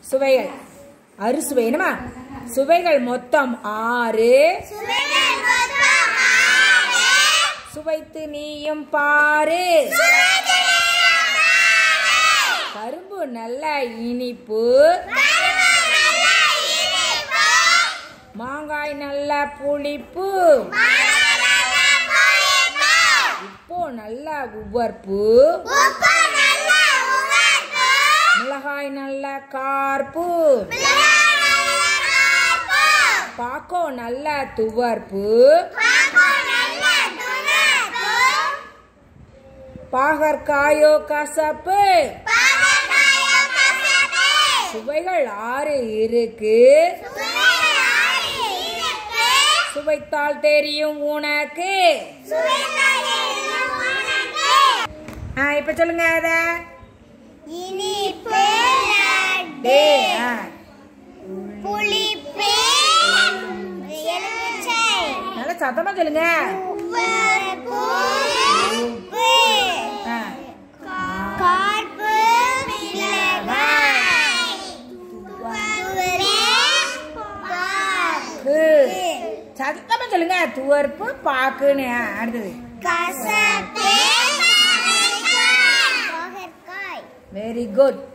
சுவைகள் அறுசுவை என்னமா சுவைகள் மொத்தம் ஆறு சுவைத்து நீயும் பாரு கரும்பு நல்ல இனிப்பு மாங்காய் நல்ல புளிப்பு உப்பு நல்ல உவர்ப்பு மிளகாய் நல்ல கார்ப்பு பாக்கோ நல்ல துவர்ப்பு பாகற்காயோ கசப்பு சுவைகள் ஆறு இருக்கு சுவைத்தால் தெரியும் உனக்கு ஆ இப்ப சொல்லுங்க அத இனிப்பு டே ஆ. புளிப்பு எலுமிச்சை நல்லா சத்தமா சொல்லுங்க உப்பு உப்பு ஆ. கார்ப்பு மிளகாய் துவரை பாக்கு கு. சத்தமா சொல்லுங்க துவர்ப்பு பாக்குன்னு ஆ, அடுத்தது கசப்பு பாகற்காய் வெரி குட்